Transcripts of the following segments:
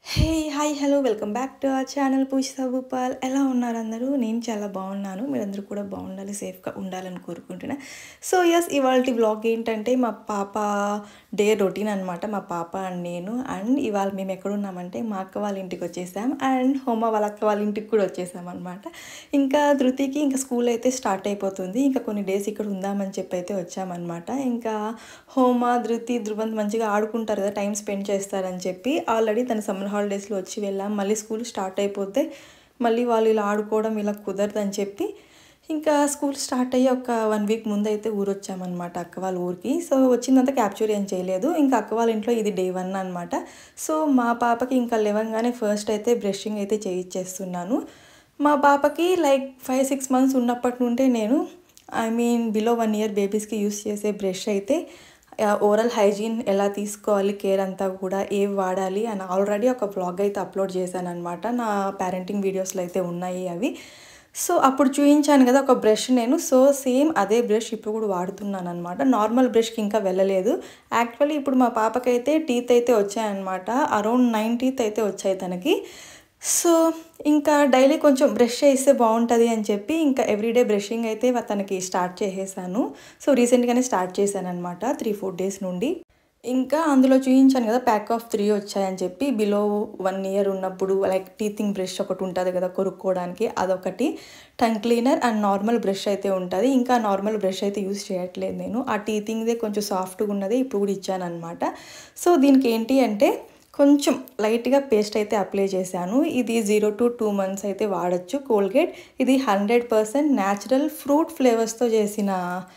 Hey hi hello welcome back to our channel Poojitha Bhupal ఎలా ఉన్నారు అందరూ నేను చాలా బాగున్నాను మీరందరూ కూడా బాగుండాలి సేఫ్గా ఉండాలని కోరుకుంటున్నా సో ఎస్ ఇవాళ వ్లాగ్ ఏంటంటే మా పాప డే రొటీన్ అనమాట మా పాప అండ్ నేను అండ్ ఇవాళ మేము ఎక్కడ ఉన్నామంటే మా అక్క వాళ్ళ ఇంటికి వచ్చేసాం అండ్ హోమ వాళ్ళ అక్క వాళ్ళ ఇంటికి కూడా వచ్చేసాం అనమాట ఇంకా ధృతికి ఇంకా స్కూల్ అయితే స్టార్ట్ అయిపోతుంది ఇంకా కొన్ని డేస్ ఇక్కడ ఉందామని చెప్పి అయితే వచ్చామన్నమాట ఇంకా హోమ ధృతి ధృవంత్ మంచిగా ఆడుకుంటారు కదా టైం స్పెండ్ చేస్తారని చెప్పి ఆల్రెడీ తన సమ్మర్ హాలిడేస్లో వచ్చి వెళ్ళాం మళ్ళీ స్కూల్ స్టార్ట్ అయిపోతే మళ్ళీ వాళ్ళు ఇలా ఆడుకోవడం ఇలా కుదరదని చెప్పి ఇంకా స్కూల్ స్టార్ట్ అయ్యి ఒక వన్ వీక్ ముందు అయితే ఊరు వచ్చామన్నమాట అక్క వాళ్ళ ఊరికి సో వచ్చిందంతా క్యాప్చర్ ఏం చేయలేదు ఇంకా అక్క వాళ్ళ ఇంట్లో ఇది డే వన్ అనమాట సో మా పాపకి ఇంకా లేవంగానే ఫస్ట్ అయితే బ్రషింగ్ అయితే చేయించేస్తున్నాను మా పాపకి లైక్ ఫైవ్ సిక్స్ మంత్స్ ఉన్నప్పటి నుండే నేను I mean below one year బేబీస్కి యూస్ చేసే బ్రష్ అయితే ఓరల్ హైజీన్ ఎలా తీసుకోవాలి కేర్ అంతా కూడా ఏవి వాడాలి అని ఆల్రెడీ ఒక బ్లాగ్ అయితే అప్లోడ్ చేశాను అనమాట నా పేరెంటింగ్ వీడియోస్లో అయితే ఉన్నాయి అవి సో అప్పుడు చూపించాను కదా ఒక బ్రష్ నేను సో సేమ్ అదే బ్రష్ ఇప్పుడు కూడా వాడుతున్నాను అనమాట నార్మల్ బ్రష్కి ఇంకా వెళ్ళలేదు యాక్చువల్లీ ఇప్పుడు మా పాపకైతే టీత్ అయితే వచ్చాయన్నమాట అరౌండ్ నైన్ టీత్ అయితే వచ్చాయి తనకి సో ఇంకా డైలీ కొంచెం బ్రష్ చేస్తే బాగుంటుంది అని చెప్పి ఇంకా ఎవ్రీడే బ్రషింగ్ అయితే తనకి స్టార్ట్ చేసేసాను సో రీసెంట్గానే స్టార్ట్ చేశాను అనమాట త్రీ ఫోర్ డేస్ నుండి ఇంకా అందులో చూపించాను కదా ప్యాక్ ఆఫ్ త్రీ వచ్చాయని చెప్పి బిలో వన్ ఇయర్ ఉన్నప్పుడు లైక్ టీతింగ్ బ్రష్ ఒకటి ఉంటుంది కదా కొరుక్కోవడానికి అదొకటి tongue cleaner and normal brush అయితే ఉంటుంది ఇంకా నార్మల్ బ్రష్ అయితే యూస్ చేయట్లేదు నేను ఆ టీతింగ్దే కొంచెం సాఫ్ట్గా ఉన్నది ఇప్పుడు కూడా ఇచ్చాను అనమాట సో దీనికి ఏంటి అంటే కొంచెం లైట్గా పేస్ట్ అయితే అప్లై చేశాను ఇది జీరో టు టూ మంత్స్ అయితే వాడచ్చు కోల్గేట్ ఇది హండ్రెడ్ పర్సెంట్ న్యాచురల్ ఫ్రూట్ ఫ్లేవర్స్తో చేసిన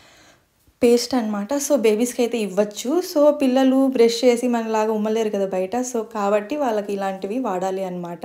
పేస్ట్ అనమాట సో బేబీస్కి అయితే ఇవ్వచ్చు సో పిల్లలు బ్రష్ చేసి మనలాగా ఉమ్మలేరు కదా బయట సో కాబట్టి వాళ్ళకి ఇలాంటివి వాడాలి అనమాట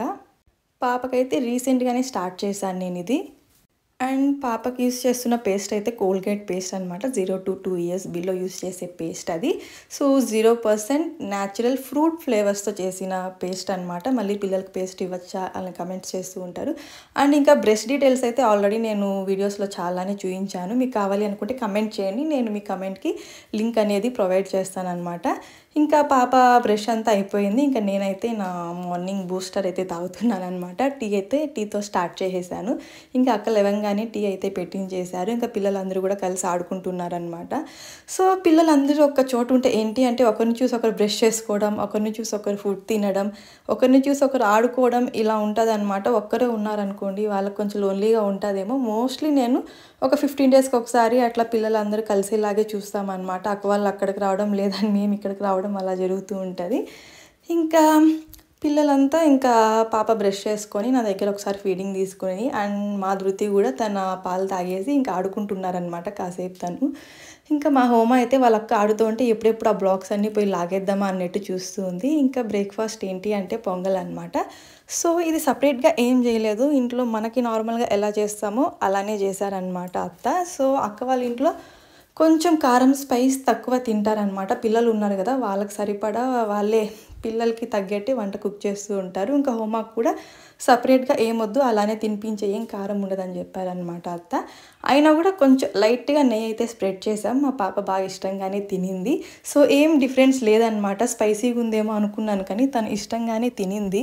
పాపకైతే రీసెంట్గానే స్టార్ట్ చేశాను నేను ఇది అండ్ పాపకి యూస్ చేస్తున్న పేస్ట్ అయితే కోల్గేట్ పేస్ట్ అనమాట zero to two years below use చేసే పేస్ట్ అది so zero percent natural fruit ఫ్లేవర్స్తో చేసిన పేస్ట్ అనమాట మళ్ళీ పిల్లలకి పేస్ట్ ఇవ్వచ్చా అని కమెంట్స్ చేస్తూ ఉంటారు అండ్ ఇంకా బ్రష్ డీటెయిల్స్ అయితే ఆల్రెడీ నేను వీడియోస్లో చాలానే చూపించాను మీకు కావాలి అనుకుంటే కమెంట్ చేయండి నేను మీ కమెంట్కి లింక్ అనేది ప్రొవైడ్ చేస్తాను అనమాట ఇంకా పాప బ్రష్ అంతా అయిపోయింది ఇంకా నేనైతే నా మార్నింగ్ బూస్టర్ అయితే తాగుతున్నాను అనమాట టీ అయితే టీతో స్టార్ట్ చేసేసాను ఇంకా అక్క లేవంగానే టీ అయితే పెట్టించేశారు ఇంకా పిల్లలందరూ కూడా కలిసి ఆడుకుంటున్నారనమాట సో పిల్లలందరూ ఒక చోటు ఉంటే ఏంటి అంటే ఒకరిని చూసి ఒకరు బ్రష్ చేసుకోవడం ఒకరిని చూసి ఒకరు ఫుడ్ తినడం ఒకరిని చూసి ఒకరు ఆడుకోవడం ఇలా ఉంటుంది అనమాట ఒక్కరే ఉన్నారనుకోండి వాళ్ళకి కొంచెం లోన్లీగా ఉంటుందేమో మోస్ట్లీ నేను ఒక ఫిఫ్టీన్ డేస్కి ఒకసారి అట్లా పిల్లలందరూ కలిసేలాగే చూస్తామన్నమాట అక్క వాళ్ళు అక్కడికి రావడం లేదని మేము ఇక్కడికి రావడం అలా జరుగుతూ ఉంటుంది ఇంకా పిల్లలంతా ఇంకా పాప బ్రష్ చేసుకొని నా దగ్గర ఒకసారి ఫీడింగ్ తీసుకొని అండ్ మా ధృతి కూడా తన పాలు తాగేసి ఇంకా ఆడుకుంటున్నారనమాట కాసేపు తను ఇంకా మా హోమ అయితే వాళ్ళ అక్క ఆడుతూ ఉంటే ఎప్పుడెప్పుడు ఆ బ్లాక్స్ అన్నీ పోయి లాగేద్దామా అన్నట్టు చూస్తూ ఉంది ఇంకా బ్రేక్ఫాస్ట్ ఏంటి అంటే పొంగల్ అనమాట సో ఇది సపరేట్గా ఏం చేయలేదు ఇంట్లో మనకి నార్మల్గా ఎలా చేస్తామో అలానే చేశారనమాట అత్త సో అక్క వాళ్ళ ఇంట్లో కొంచెం కారం స్పైస్ తక్కువ తింటారనమాట పిల్లలు ఉన్నారు కదా వాళ్ళకి సరిపడా వాళ్ళే పిల్లలకి తగ్గట్టే వంట కుక్ చేస్తూ ఉంటారు ఇంకా హోమాకు కూడా సపరేట్గా ఏమొద్దు అలానే తినిపించే ఏం కారం ఉండదని చెప్పారనమాట అత్త అయినా కూడా కొంచెం లైట్గా నెయ్యి అయితే స్ప్రెడ్ చేసాం మా పాప బాగా ఇష్టంగానే తినింది సో ఏం డిఫరెన్స్ లేదనమాట స్పైసీగా ఉందేమో అనుకున్నాను కానీ తను ఇష్టంగానే తినింది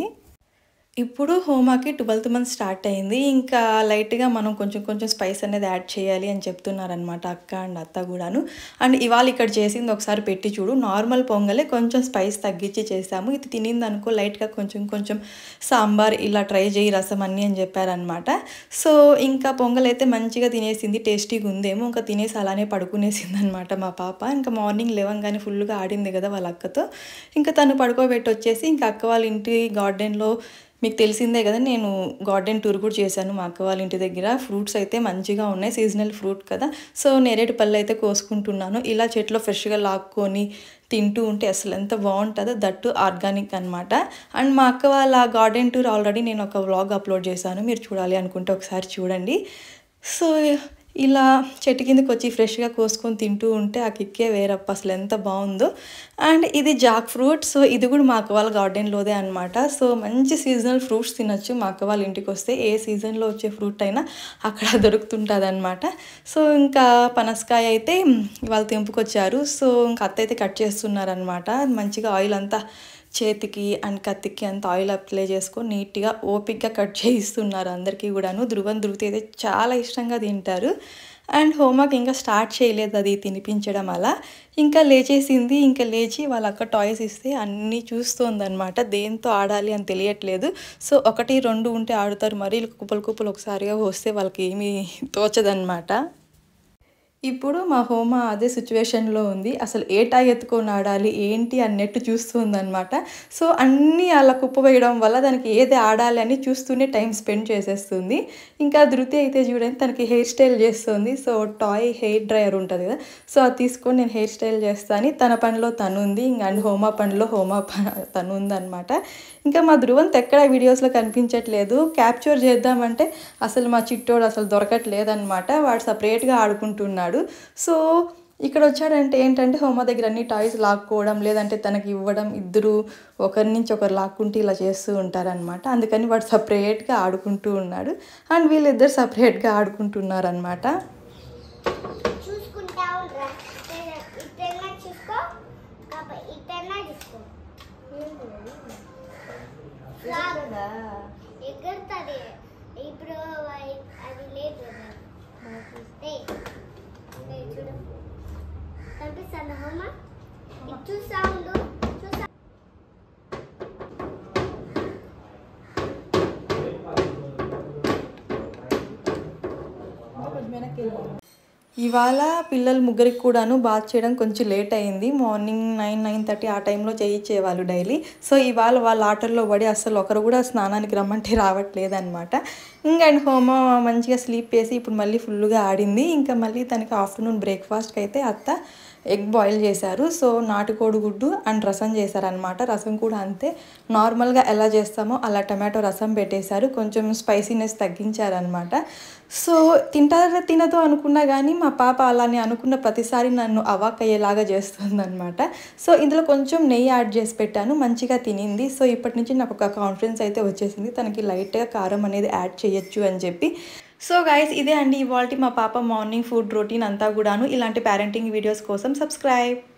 ఇప్పుడు హోమాకి ట్వెల్త్ మంత్ స్టార్ట్ అయింది ఇంకా లైట్గా మనం కొంచెం కొంచెం స్పైస్ అనేది యాడ్ చేయాలి అని చెప్తున్నారనమాట అక్క అండ్ అత్త కూడాను అండ్ ఇవాళ ఇక్కడ చేసింది ఒకసారి పెట్టి చూడు నార్మల్ పొంగలే కొంచెం స్పైస్ తగ్గించి చేసాము ఇది తినింది అనుకో లైట్గా కొంచెం కొంచెం సాంబార్ ఇలా ట్రై చేయి రసం అన్నీ అని చెప్పారనమాట సో ఇంకా పొంగల్ అయితే మంచిగా తినేసింది టేస్టీగా ఉందేమో ఇంకా తినేసి అలానే పడుకునేసింది అనమాట మా పాప ఇంకా మార్నింగ్ లేవంగానే ఫుల్గా ఆడింది కదా వాళ్ళ అక్కతో ఇంకా తను పడుకోబెట్టి వచ్చేసి ఇంకా అక్క వాళ్ళ ఇంటి గార్డెన్లో మీకు తెలిసిందే కదా నేను గార్డెన్ టూర్ కూడా చేశాను మా అక్క వాళ్ళ ఇంటి దగ్గర ఫ్రూట్స్ అయితే మంచిగా ఉన్నాయి సీజనల్ ఫ్రూట్ కదా సో నేరేడు పళ్ళు అయితే కోసుకుంటున్నాను ఇలా చెట్లో ఫ్రెష్గా లాక్కొని తింటూ ఉంటే అసలు ఎంత బాగుంటుందో దట్టు ఆర్గానిక్ అనమాట అండ్ మా అక్క వాళ్ళ గార్డెన్ టూర్ ఆల్రెడీ నేను ఒక వ్లాగ్ అప్లోడ్ చేశాను మీరు చూడాలి అనుకుంటే ఒకసారి చూడండి సో ఇలా చెట్టు కిందకి వచ్చి ఫ్రెష్గా కోసుకొని తింటూ ఉంటే ఆ కిక్కే వేరప్ప అసలు ఎంత బాగుందో అండ్ ఇది జాక్ ఫ్రూట్ సో ఇది కూడా మా అక్క వాళ్ళ గార్డెన్లోదే అనమాట సో మంచి సీజనల్ ఫ్రూట్స్ తినొచ్చు మా అక్క వాళ్ళ ఇంటికి వస్తే ఏ సీజన్లో వచ్చే ఫ్రూట్ అయినా అక్కడ దొరుకుతుంటుంది అనమాట సో ఇంకా పనసకాయ అయితే వాళ్ళు తెంపుకొచ్చారు సో ఇంకా అత్త అయితే కట్ చేస్తున్నారనమాట మంచిగా ఆయిల్ అంతా చేతికి అండ్ కత్తికి అంత ఆయిల్ అప్లై చేసుకొని నీట్గా ఓపిక్గా కట్ చేయిస్తున్నారు అందరికీ కూడాను ధృవం ధృతి అయితే చాలా ఇష్టంగా తింటారు అండ్ హోంవర్క్ ఇంకా స్టార్ట్ చేయలేదు అది తినిపించడం అలా ఇంకా లేచేసింది ఇంకా లేచి వాళ్ళ అక్క టాయ్స్ ఇస్తే అన్నీ చూస్తోందనమాట దేంతో ఆడాలి అని తెలియట్లేదు సో ఒకటి రెండు ఉంటే ఆడుతారు మరి కుప్పలు కుప్పలు ఒకసారిగా వస్తే వాళ్ళకి ఏమీ తోచదనమాట ఇప్పుడు మా హోమ అదే సిచ్యువేషన్లో ఉంది అసలు ఏ టాయ్ ఎత్తుకొని ఆడాలి ఏంటి అన్నట్టు చూస్తుందన్నమాట సో అన్నీ అలా కుప్ప వేయడం వల్ల దానికి ఏది ఆడాలి అని చూస్తూనే టైం స్పెండ్ చేసేస్తుంది ఇంకా ధృతి అయితే చూడండి తనకి హెయిర్ స్టైల్ చేస్తుంది సో టాయ్ హెయిర్ డ్రయర్ ఉంటుంది కదా సో అది తీసుకొని నేను హెయిర్ స్టైల్ చేస్తాను తన పనిలో తను ఉంది ఇంకా అండ్ హోమా పనిలో హోమా ప- తను ఉందన్నమాట ఇంకా మా ధృవంత్ ఎక్కడ వీడియోస్లో కనిపించట్లేదు క్యాప్చర్ చేద్దామంటే అసలు మా చిట్టోడు అసలు దొరకట్లేదన్నమాట వాడు సపరేట్గా ఆడుకుంటున్నాడు సో ఇక్కడ వచ్చాడంటే ఏంటంటే హోమ దగ్గర అన్ని టాయ్స్ లాక్కోవడం లేదంటే తనకి ఇవ్వడం ఇద్దరు ఒకరి నుంచి ఒకరు లాక్కుంటూ ఇలా చేస్తూ ఉంటారనమాట అందుకని వాడు సపరేట్గా ఆడుకుంటూ ఉన్నాడు అండ్ వీళ్ళిద్దరు సపరేట్గా ఆడుకుంటున్నారు అనమాట చూసుకుంటా ఉండరా ఇటన్నా చూసుకో కాబట్టి ఇటన్నా చూసుకో ఫ్లాగ్ ఎగురుతుంది ఇప్పుడు అయి- అది లేదు కదా. ఏయ్, ఏయ్, చూడు కనిపిస్తాను హోమ ఇది చూసా ఉండు చూసా ఇవాళ పిల్లలు ముగ్గురికి కూడాను బాత్ చేయడం కొంచెం లేట్ అయింది మార్నింగ్ నైన్ నైన్ థర్టీ ఆ టైంలో చేయించేవాళ్ళు డైలీ సో ఇవాళ వాళ్ళ ఆటల్లో పడి అసలు ఒకరు కూడా స్నానానికి రమ్మంటే రావట్లేదు అనమాట ఇంకా అండ్ హోమ మంచిగా స్లీప్ వేసి ఇప్పుడు మళ్ళీ ఫుల్గా ఆడింది ఇంకా మళ్ళీ తనకి ఆఫ్టర్నూన్ బ్రేక్ఫాస్ట్కి అయితే అత్త ఎగ్ బాయిల్ చేశారు సో నాటుకోడి గుడ్డు అండ్ రసం చేశారనమాట రసం కూడా అంతే నార్మల్గా ఎలా చేస్తామో అలా టమాటో రసం పెట్టేశారు కొంచెం స్పైసీనెస్ తగ్గించారనమాట సో తింటారా తినదు అనుకున్నా కానీ మా పాప అలానే అనుకున్న ప్రతిసారి నన్ను అవాక్ అయ్యేలాగా చేస్తుందన్నమాట సో ఇందులో కొంచెం నెయ్యి యాడ్ చేసి పెట్టాను మంచిగా తినింది సో ఇప్పటి నుంచి నాకు ఒక కాన్ఫిడెన్స్ అయితే వచ్చేసింది తనకి లైట్గా కారం అనేది యాడ్ చేయొచ్చు అని చెప్పి సో గైస్ ఇదే అండి ఇవాళ మా పాప మార్నింగ్ ఫుడ్ రొటీన్ అంతా కూడాను ఇలాంటి పేరెంటింగ్ వీడియోస్ కోసం సబ్స్క్రైబ్